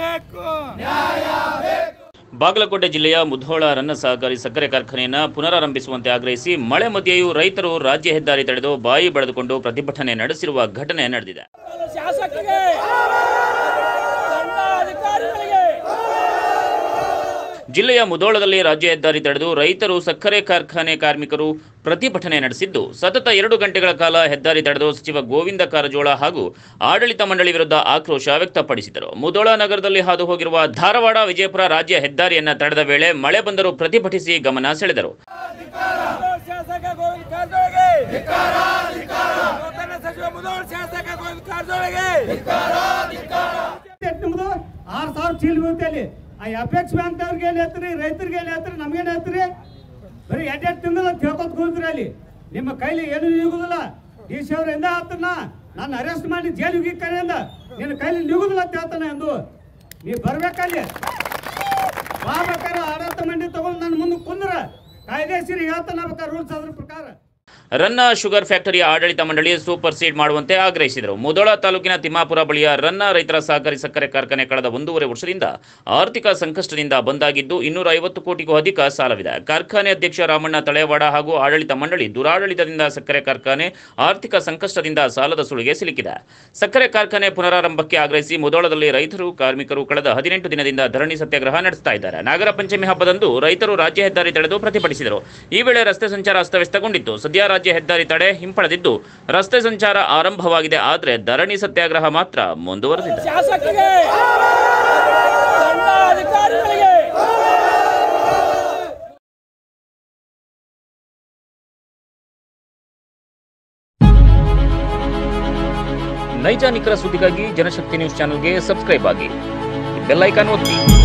ಬೇಕು ಬಾಗಲಕೋಟೆ ಜಿಲ್ಲೆಯ ಮುಧೋಳ ರನ್ನ ಸಹಕಾರಿ ಸಕ್ಕರೆ ಕಾರ್ಖಾನೆಯನ್ನು ಪುನರಾರಂಭಿಸುವಂತೆ ಆಗ್ರಹಿಸಿ ಮಳೆ ಮಧ್ಯೆಯೂ ರೈತರು ರಾಜ್ಯ ಹೆದ್ದಾರಿ ತಡೆದು ಬಾಯಿ ಬೆಳೆದುಕೊಂಡು ಪ್ರತಿಭಟನೆ ನಡೆಸಿರುವ ಘಟನೆ ನಡೆದಿದೆ ಶಾಸಕರಿಗೆ ಅಧಿಕಾರಿಗಳಿಗೆ ಜಿಲ್ಲೆಯ ಮುಧೋಳದಲ್ಲಿ ರಾಜ್ಯ ಹೆದ್ದಾರಿ ತಡೆದು ರೈತರು ಸಕ್ಕರೆ ಕಾರ್ಖಾನೆ ಕಾರ್ಮಿಕರು ಪ್ರತಿಭಟನೆ ನಡೆಸಿದ್ದು ಸತತ ಎರಡು ಗಂಟೆಗಳ ಕಾಲ ಹೆದ್ದಾರಿ ತಡೆದು ಸಚಿವ ಗೋವಿಂದ ಕಾರಜೋಳ ಹಾಗೂ ಆಡಳಿತ ಮಂಡಳಿ ವಿರುದ್ಧ ಆಕ್ರೋಶ ವ್ಯಕ್ತಪಡಿಸಿದರು ಮುಧೋಳ ನಗರದಲ್ಲಿ ಹಾದು ಹೋಗಿರುವ ಧಾರವಾಡ ವಿಜಯಪುರ ರಾಜ್ಯ ಹೆದ್ದಾರಿಯನ್ನ ತಡೆದ ವೇಳೆ ಮಳೆ ಬಂದರೂ ಪ್ರತಿಭಟಿಸಿ ಗಮನ ಸೆಳೆದರು ಶಾಸಕ ಗೋವಿಂದ ಕಾರಜೋಳಗೆ ನೂತನ ಸಚಿವ ಮುದೋಳ ಶಾಸಕ ಗೋವಿಂದ ಕಾರಜೋಳಗೆ ಎಷ್ಟ್ ನಿಮ್ದು ಆರು ಸಾವಿರ ಚೀಲ ಬೀಳುತ್ತೆ ಅಲ್ಲಿ ಆ ಅಪೇಕ್ಷ ಬ್ಯಾಂಕ್ ಅವ್ರಿಗೆ ಏನ್ ಹೇಳ್ತೀರಿ ರೈತರಿಗೆ ಏನ್ ಹೇಳ್ತೀರಿ ನಮ್ಗೇನ್ ಹೇಳ್ತೀರಿ ಬರೀ ಎಡ್ ಎಡ್ ತಿಂಗಳು ಅಂತ ಹೇಳ್ಕೊತ ಕೂತ್ರಿ ಅಲ್ಲಿ ನಿಮ್ಮ ಕೈಲಿ ಏನು ನಿಗುದಿಲ್ಲ ಡಿ ಸಿ ಅವ್ರ ಎಂದ ಹೇಳ್ತಾನ ನಾನು ಅರೆಸ್ಟ್ ಮಾಡಿ ಜೈಲಿಗೆ ಕರೆ ಅಂದ ನಿನ್ನ ಕೈಲಿ ನಿಗುದಿಲ್ಲ ಅಂತ ಹೇಳ್ತಾನೆ ಅಂದು ನೀ ಬರ್ಬೇಕಲ್ಲಿ ಬಾಬೇಕಾದ್ರೆ ಆಡಳಿತ ಮಂಡಿ ತಗೊಂಡು ನನ್ನ ಮುಂದೆ ಕುಂದ್ರ ಕಾಯ್ದೆಸಿರಿ ಹೇಳ್ತಾನ ಬೇಕಾದ್ರೆ ರೂಲ್ಸ್ ಅದ್ರ ಪ್ರಕಾರ ರನ್ನ ಶುಗರ್ ಫ್ಯಾಕ್ಟರಿಯ ಆಡಳಿತ ಮಂಡಳಿ ಸೂಪರ್ ಸೀಡ್ ಮಾಡುವಂತೆ ಆಗ್ರಹಿಸಿದರು ಮುಧೋಳ ತಾಲೂಕಿನ ತಿಮ್ಮಾಪುರ ಬಳಿಯ ರನ್ನ ರೈತರ ಸಹಕಾರಿ ಸಕ್ಕರೆ ಕಾರ್ಖಾನೆ ಕಳೆದ ಒಂದೂವರೆ ವರ್ಷದಿಂದ ಆರ್ಥಿಕ ಸಂಕಷ್ಟದಿಂದ ಬಂದಾಗಿದ್ದು ಇನ್ನೂರ ಐವತ್ತು ಕೋಟಿಗೂ ಅಧಿಕ ಸಾಲವಿದೆ ಕಾರ್ಖಾನೆ ಅಧ್ಯಕ್ಷ ರಾಮಣ್ಣ ತಳೆವಾಡ ಹಾಗೂ ಆಡಳಿತ ಮಂಡಳಿ ದುರಾಡಳಿತದಿಂದ ಸಕ್ಕರೆ ಕಾರ್ಖಾನೆ ಆರ್ಥಿಕ ಸಂಕಷ್ಟದಿಂದ ಸಾಲದ ಸುಳಿಗೆ ಸಿಲುಕಿದೆ ಸಕ್ಕರೆ ಕಾರ್ಖಾನೆ ಪುನರಾರಂಭಕ್ಕೆ ಆಗ್ರಹಿಸಿ ಮುಧೋಳದಲ್ಲಿ ರೈತರು ಕಾರ್ಮಿಕರು ಕಳೆದ ಹದಿನೆಂಟು ದಿನದಿಂದ ಧರಣಿ ಸತ್ಯಾಗ್ರಹ ನಡೆಸ್ತಾ ಇದ್ದಾರೆ ನಾಗರ ಪಂಚಮಿ ಹಬ್ಬದಂದು ರೈತರು ರಾಜ್ಯ ಹೆದ್ದಾರಿ ತಡೆದು ಪ್ರತಿಭಟಿಸಿದರು ಈ ವೇಳೆ ರಸ್ತೆ ಸಂಚಾರ ಅಸ್ತವ್ಯಸ್ತಗೊಂಡಿತ್ತು ಸದ್ಯ ರಾಜ್ಯ ಹೆದ್ದಾರಿ ತಡೆ ಹಿಂಪಡೆದಿದ್ದು ರಸ್ತೆ ಸಂಚಾರ ಆರಂಭವಾಗಿದೆ ಆದರೆ ಧರಣಿ ಸತ್ಯಾಗ್ರಹ ಮಾತ್ರ ಮುಂದುವರೆದಿದೆ ಶಾಸಕರಿಗೆ ಅಧಿಕಾರಿಗಳಿಗೆ ನೈಜ ನಿಖರ ಸುದ್ದಿಗಾಗಿ ಜನಶಕ್ತಿ ನ್ಯೂಸ್ ಚಾನೆಲ್ಗೆ ಸಬ್ಸ್ಕ್ರೈಬ್ ಆಗಿ ಬೆಲ್ ಐಕಾನ್ ಒತ್ತಿ